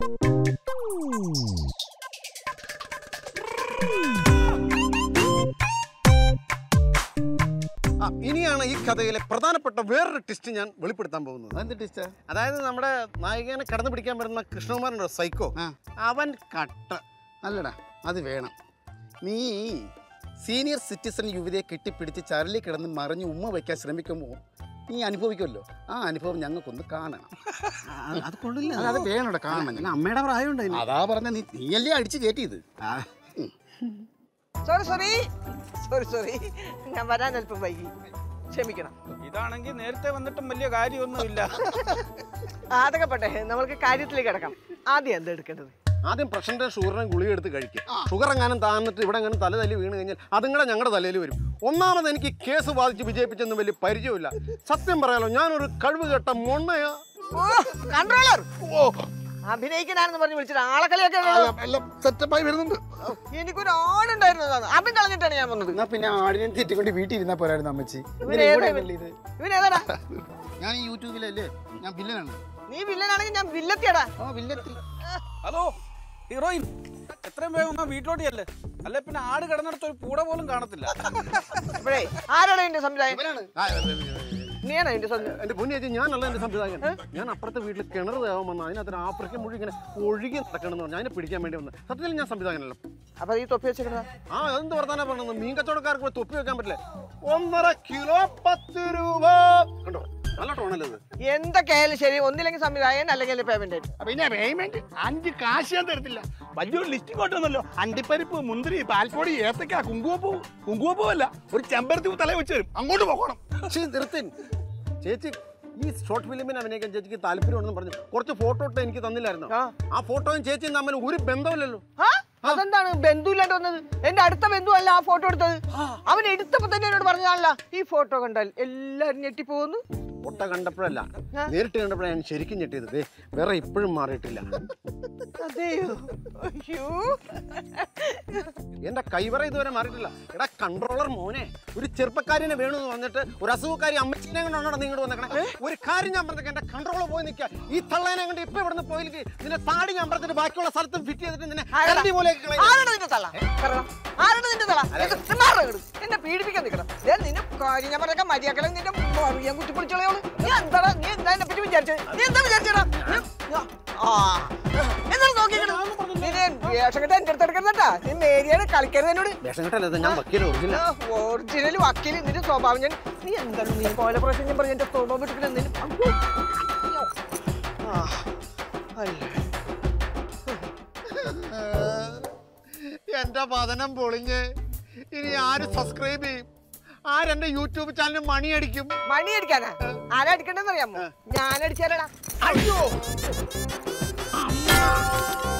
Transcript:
ആ, ഇനിയാണ് ഈ കഥയിലെ പ്രധാനപ്പെട്ട വേറൊരു ടെസ്റ്റ് ഞാൻ വെളിപ്പെടുത്താൻ പോകുന്നത് അതെന്ത് ടീച്ചർ അതായത് നമ്മുടെ നായികനെ കടന്നു പിടിക്കാൻ വരുന്ന കൃഷ്ണകുമാരൻ്റെ സൈക്കോ ആ. അവൻ കട്ട അല്ലടാ അത് വേണം നീ സീനിയർ സിറ്റിസൺ യുവതിയെ കെട്ടിപ്പിടിച്ച് ചരലി കിടന്ന് മറിഞ്ഞ് ഉമ്മ വയ്ക്കാൻ ശ്രമിക്കുമ്പോൾ നീ അനുഭവിക്കുമല്ലോ ആ അനുഭവം ഞങ്ങൾക്കൊന്ന് കാണണം അത് കൊള്ളില്ല അല്ല, അത് വേണോടെ കാണണം അല്ല, അമ്മയുടെ പ്രായമുണ്ട് അതിന്. അതാ പറഞ്ഞ നീ നീയല്ലേ അടിച്ച് കയറ്റിയത് ആ, സോറി സോറി സോറി സോറി ഞാൻ വരാൻ അല്പം വൈകി ക്ഷമിക്കണം ഇതാണെങ്കിൽ നേരത്തെ വന്നിട്ടും വലിയ കാര്യമൊന്നുമില്ല ആ, അതൊക്കെ പോട്ടെ നമ്മൾക്ക് കാര്യത്തിലേക്ക് കിടക്കാം ആദ്യം എന്താ എടുക്കേണ്ടത് ആദ്യം പ്രഷറിന്റെ ഷുഗറിനെ ഗുളിക എടുത്ത് കഴിക്കുക ഷുഗർ എങ്ങാനും താന്നിട്ട് ഇവിടെ എങ്ങനെ തല തല്ലി വീണ് കഴിഞ്ഞാൽ അതുങ്ങളെ ഞങ്ങളുടെ തലയിൽ വരും ഒന്നാമത് എനിക്ക് കേസ് ബാധിച്ച് വിജയിപ്പിച്ചൊന്നും വലിയ പരിചയമില്ല സത്യം പറയാലോ ഞാനൊരു കഴിവ് കേട്ട മൊണ്ണയാ ഓ കൺട്രോളർ ഓ അഭിനയിക്കാനാണെന്ന് പറഞ്ഞ് വിളിച്ചിട്ട് ആളെ കളിയൊക്കെ എല്ലാം സെറ്റപ്പായി വരുന്നുണ്ട് എനിക്കൊരു ആടുണ്ടായിരുന്നതാണ് അതും കളഞ്ഞിട്ടാണ് ഞാൻ വന്നത് എന്നാ പിന്നെ ആടിനെ തെറ്റിക്കൊണ്ട് വീട്ടിൽ ഇരുന്നാ പോരായിരുന്നു അമ്മച്ചി ഇവൻ ഇതിന് ഏതാ ഇവിടെ ഇവൻ? ഉണ്ടല്ലോ ഇത് ഇവൻ ഏതാടാ ഞാൻ ഈ യൂട്യൂബിലല്ലേ ഞാൻ വില്ലനാണ് നീ വില്ലനാണെങ്കിൽ ഞാൻ വില്ലത്തിയടാ ആ വില്ലത്തിൽ ഹലോ ഹീറോയിൻ എത്രയും വേഗം ഒന്നാ വീട്ടിലോട്ട് ചെല്ല് അല്ലെ പിന്നെ ആട് കിടന്നിടത്ത് ഒരു പൂട പോലും കാണത്തില്ല അപ്പോഴേ ആരാണ് എന്റെ സംവിധായകൻ ഇവനാണ് നീയാണോ എന്റെ സ്വന്തം എന്റെ പൊന്നിയേച്ചി ഞാനല്ല എന്റെ സംവിധായകൻ ഞാൻ അപ്പുറത്തെ വീട്ടിൽ കിണർ തേവാൻ വന്ന അതിനകത്ത് ഒരു ആഫ്രിക്കൻ മുഴുവൻ ഇങ്ങനെ ഒഴുകി നടക്കണമെന്ന് പറഞ്ഞു അതിനെ പിടിക്കാൻ വേണ്ടി വന്നത് സത്യത്തിൽ ഞാൻ സംവിധായകനല്ല അപ്പൊ ഈ തൊപ്പി വെച്ചിരുന്ന ആ എന്ത് വർത്താനാ പറഞ്ഞത് മീൻ കച്ചവടക്കാർക്ക് പോയി തൊപ്പി വെക്കാൻ പറ്റില്ലേ ഒന്നര കിലോ പത്ത് രൂപ കണ്ടോ നല്ല ടോണല്ലേ ഇത് എന്തൊക്കെയായാലും ശരി ഒന്നില്ലെങ്കിൽ സംവിധായകൻ അല്ലെങ്കിൽ പേയ്മെന്റ് പിന്നെ പേയ്മെന്റ് അഞ്ച് കാശ് ഞാൻ തരത്തില്ല വലിയൊരു ലിസ്റ്റ് കൊണ്ടുവന്നല്ലോ അണ്ടിപ്പരിപ്പ് മുന്തിരി പാൽപ്പൊടി ഏത്തക്ക കുങ്കുമപ്പൂ കുങ്കുമപ്പൂ അല്ല ഒരു ചെമ്പരത്തി തല വെച്ച് തരും അങ്ങോട്ട് പോകണം ശ്ശീ, നിർത്തിൻ ചേച്ചി ഈ ഷോർട്ട് ഫിലിമിന് അഭിനയിക്കാൻ ചേച്ചിക്ക് താല്പര്യമുണ്ടെന്ന് പറഞ്ഞു കുറച്ച് ഫോട്ടോ ഇട്ട് എനിക്ക് തന്നില്ലായിരുന്നു ആ. ആ ഫോട്ടോയും ചേച്ചിയും തമ്മിൽ ഒരു ബന്ധമില്ലല്ലോ ആ? അതെന്താണ് ബന്ധു ഇല്ലാണ്ട് വന്നത് എന്റെ അടുത്ത ബന്ധു അല്ല ആ ഫോട്ടോ എടുത്തത് അവൻ എടുത്തപ്പോ തന്നെ എന്നോട് പറഞ്ഞാണല്ല ഈ ഫോട്ടോ കണ്ടാൽ എല്ലാരും ഞെട്ടിപ്പോകുന്നു ഫോട്ടോ കണ്ടപ്പോഴല്ല ആ. നേരിട്ട് കണ്ടപ്പോഴാണ് ഞാൻ ശരിക്കും ഞെട്ടിയത് ദേ, വേറെ ഇപ്പോഴും മാറിയിട്ടില്ല അതെയോ അയ്യോ എന്റെ കൈവറ ഇതുവരെ മാറിയിട്ടില്ല എടാ കൺട്രോളർ മോനെ ഒരു ചെറുപ്പക്കാരനെ വേണമെന്ന് വന്നിട്ട് ഒരു അസുഖക്കാരി അമ്മച്ചിനെ കൊണ്ടാണോ നീ ഇങ്ങോട്ട് വന്നേക്കണേ ഒരു കാര്യം ഞാൻ പറഞ്ഞേക്കാം എന്റെ കൺട്രോളർ പോയി നിൽക്കുക ഈ തള്ളേനെ കൊണ്ട് ഇപ്പൊ ഇവിടുന്ന് പോയില്ലെങ്കിൽ നിന്നെ താടി ഞാൻ പറഞ്ഞിട്ട് ബാക്കിയുള്ള സ്ഥലത്തും ഫിറ്റ് ചെയ്തിട്ട് നിന്നെ ആരെടാ? കരണ്ടി പോലെ ആരാണ് നിന്റെ തള്ള കറങ്ങ. ആരാണ് നിന്റെ തള്ള ഇത് മാറ് ഇങ്ങട്. എന്നെ പീഡിപ്പിക്കാൻ നിൽക്കണം ദേ നിന്നെ കാര്യം ഞാൻ പറഞ്ഞ മര്യാദകളെ നിന്റെ മറിയാൻ കുത്തി പിടിച്ചോളയോള് നീ എന്താടാ നീ എന്താ എന്നെ പറ്റി വിചാരിച്ചത് നീ എന്താ വിചാരിച്ചടാ ആ എന്താണ് നോക്കിക്കണത് നിന്നെ വേഷം കെട്ട് എന്റെ അടുത്ത് എടുക്കരുതട്ടാ നീ മേരിയാണ് കളിക്കരുത് എന്നോട് വേഷം കെട്ടല്ലേ ഞാൻ വക്കീൽ ഒറിജിനൽ ഒറിജിനൽ വക്കീല് നിന്റെ സ്വഭാവം ഞാൻ നീ എന്താണ് നീ പോലെ പ്രാവശ്യം ഞാൻ പറഞ്ഞ എന്റെ സ്വഭാവം എടുക്കണ നിന്നെ ആ അല്ലേ എന്റെ പതനം പൊളിഞ്ഞ് ഇനി ആര് സബ്സ്ക്രൈബ് ചെയ്യും ആരെന്റെ യൂട്യൂബ് ചാനൽ മണി അടിക്കും മണി അടിക്കാനാ ആരാ അടിക്കണ്ടെന്ന് അറിയാമോ ഞാൻ അടിച്ചാലടാ അയ്യോ